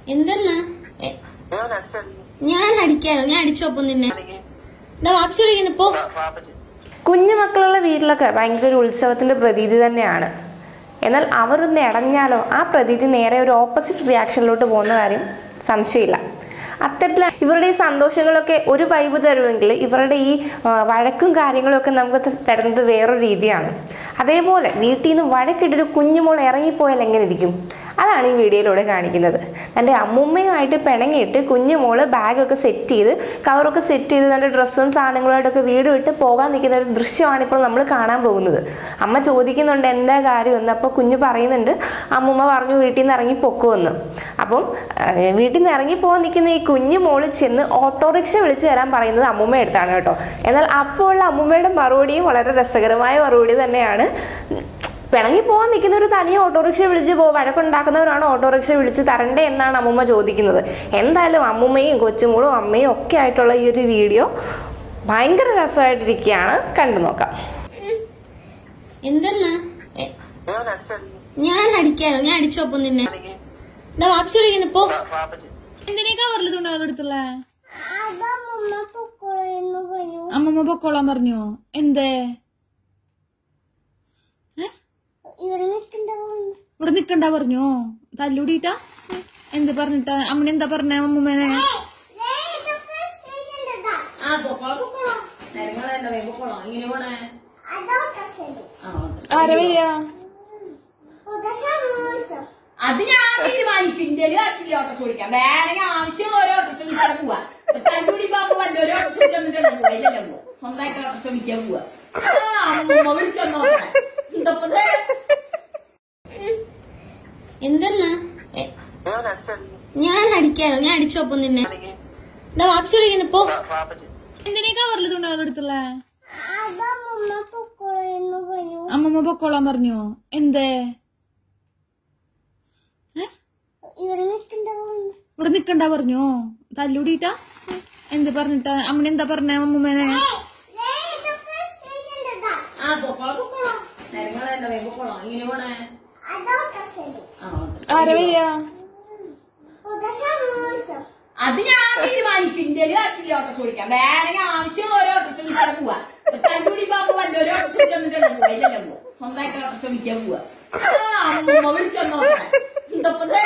എന്തെന്നാ എ, ഞാൻ അടിച്ചടി ഞാൻ അടിക്കാനോ ഞാൻ അടിച്ചോപ്പം നിന്നെ എന്താ വാപ്പിച്ചു വിളിക്കുന്നു പോ പാപ്പച്ചി കുഞ്ഞുമക്കളുള്ള വീട്ടിലൊക്കെ ഭയങ്കര ഒരു ഉത്സവത്തിന്റെ പ്രതീതി തന്നെയാണ് എന്നാൽ അവർ ഒന്ന് ഇടഞ്ഞാലോ ആ പ്രതീതി നേരെ ഒരു ഓപ്പോസിറ്റ് റിയാക്ഷനിലോട്ട് പോകുന്ന കാര്യം സംശയമില്ല അത്തരത്തിൽ ഇവരുടെ ഈ സന്തോഷങ്ങളൊക്കെ ഒരു വൈബ് തരുമെങ്കിൽ ഇവരുടെ ഈ ആ, വഴക്കും കാര്യങ്ങളും ഒക്കെ നമുക്ക് ത- തരുന്നത് വേറൊരു രീതിയാണ് അതേപോലെ വീട്ടിൽ നിന്ന് വഴക്കിട്ടൊരു കുഞ്ഞുമോൾ ഇറങ്ങിപ്പോയാൽ എങ്ങനെ ഇരിക്കും അതാണ് ഈ വീഡിയോയിലൂടെ കാണിക്കുന്നത് തൻ്റെ അമ്മുമ്മയുമായിട്ട് പിണങ്ങിയിട്ട് കുഞ്ഞുമോള് ബാഗൊക്കെ സെറ്റ് ചെയ്ത് കവറൊക്കെ സെറ്റ് ചെയ്ത് തൻ്റെ ഡ്രസ്സും സാധനങ്ങളുമായിട്ടൊക്കെ വീട് വിട്ട് പോകാൻ നിൽക്കുന്ന ഒരു ദൃശ്യമാണ് ഇപ്പോൾ നമ്മൾ കാണാൻ പോകുന്നത് അമ്മ ചോദിക്കുന്നുണ്ട് എന്താ കാര്യമെന്ന് അപ്പോൾ കുഞ്ഞ് പറയുന്നുണ്ട് അമ്മുമ്മ പറഞ്ഞു വീട്ടിൽ നിന്ന് ഇറങ്ങി പൊക്കുമെന്ന് അപ്പം ആ, വീട്ടിൽ നിന്ന് ഇറങ്ങി പോകാൻ നിൽക്കുന്ന ഈ കുഞ്ഞു മോള് ചെന്ന് ഓട്ടോറിക്ഷ വിളിച്ച് തരാൻ പറയുന്നത് അമ്മുമ്മ അടുത്താണ് കേട്ടോ എന്നാൽ അപ്പോൾ ഉള്ള അമ്മുമ്മയുടെ മറുപടിയും വളരെ രസകരമായ മറുപടി തന്നെയാണ് പിണങ്ങി പോകാൻ നിൽക്കുന്ന ഒരു തനിയെ ഓട്ടോറിക്ഷ വിളിച്ച് പോ വഴക്കുണ്ടാക്കുന്നവരാണ് ഓട്ടോറിക്ഷ വിളിച്ച് തരണ്ടേ എന്നാണ് അമ്മുമ്മ ചോദിക്കുന്നത് എന്തായാലും അമ്മുമ്മയും കൊച്ചുമോളും അമ്മയും ഒക്കെ ആയിട്ടുള്ള ഈ ഒരു വീഡിയോ ഭയങ്കര രസമായിട്ടിരിക്കുകയാണ് കണ്ടു നോക്കാം എന്തെന്നാ എ, ഞാൻ അടിച്ചടി ഞാൻ അടിക്കാനോ ഞാൻ അടിച്ചോപ്പം നിന്നെ എന്താ വാപ്പിച്ചു വിളിക്കുന്നു പോ പാപ്പച്ചി എന്തിനാ കവറിൽ തുണി എടുത്തുള്ള അമ്മമ്മ പൊക്കോളാൻ പറഞ്ഞു എന്തേ ഏ? ഇവിടെ നിക്കണ്ട പറഞ്ഞു തല്ലൂടിട്ടാ എന്ത് പറഞ്ഞിട്ടാ അമ്മനെ എന്താ പറഞ്ഞ അമ്മൂമ്മേനെ ആരാ വരിക അത് ഞാൻ തീരുമാനിക്കും ഇന്ത്യയില് കാശില്ല ഓട്ടോസ് ഓടിക്കാം വേണമെങ്കിൽ ആവശ്യമുള്ള ഒരു ഓട്ടോസ് വിളിക്കാൻ പോവാ തല്ലൂടി പാമ്പ് വല്ല ഒരു ഓട്ടോസ് വിളിച്ചിട്ടാണ് പോവാ ഇല്ലല്ലോ പോവാ സ്വന്തമായിട്ട് ഓട്ടോസ് വിളിക്കാൻ പോവാ ആ, അമ്മ വിളിച്ചെന്നോ എന്തപ്പോ ഇത്? എന്തെന്നാ എ, ഞാൻ അടിച്ചടി ഞാൻ അടിക്കാനോ ഞാൻ അടിച്ചോപ്പം നിന്നെ എന്താ വാപ്പിച്ചു വിളിക്കുന്നു പോ പാപ്പച്ചി എന്തിനാ കവറിൽ തുണി എടുത്തുള്ള അമ്മമ്മ പൊക്കോളാൻ പറഞ്ഞു എന്തേ ഏ? ഇവിടെ നിക്കണ്ട പറഞ്ഞു തല്ലൂടിട്ടാ എന്ത് പറഞ്ഞിട്ടാ അമ്മനെ എന്താ പറഞ്ഞ അമ്മൂമ്മേനെ ആ പൊക്കോളാം പൊക്കോളാം നേരങ്ങളല്ല വേഗം പൊക്കോളാം ഇങ്ങനെ പോണേ ആ, ആരാ വരിക അത് ഞാൻ തീരുമാനിക്കും ഇന്ത്യയില് കാശില്ല ഓട്ടോസ് ഓടിക്കാം വേണമെങ്കിൽ ആവശ്യമുള്ള ഒരു ഓട്ടോസ് വിളിക്കാൻ പോവാ തല്ലൂടി പാമ്പ് വല്ല ഒരു ഓട്ടോസ് വിളിച്ചിട്ടാണ് പോവാ ഇല്ലല്ലോ പോവാ സ്വന്തമായിട്ട് ഓട്ടോസ് വിളിക്കാൻ പോവാ ആ, അമ്മ വിളിച്ചെന്നോ എന്തപ്പോ ഇത്?